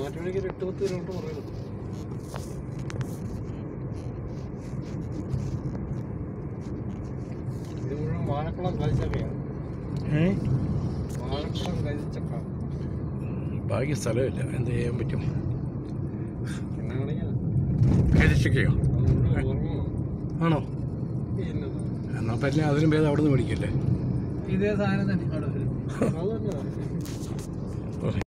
മാറ്റുമണിക്ക് ഒരു എട്ട് പത്ത് കിലോമീറ്റർ പറയുന്നത് ഇത് മുഴുവൻ വാഴക്കുളം കഴിച്ചക്കയാണ് ഏ വാഴക്കുളം കഴിച്ചക്ക ഭാഗ്യ സ്ഥലമില്ല എന്ത് ചെയ്യാൻ പറ്റും എന്നാ കാണിക്കാ കരിച്ചക്കയോ അത് മുഴുവൻ ഉറങ്ങണം ആണോ പിന്നെ എന്നാൽ പിന്നെ അതിലും ഭേദം അവിടെ നിന്ന് മേടിക്കല്ലേ ഇതേ സാധനം തന്നെ അവിടെ വരും അത് തന്നെ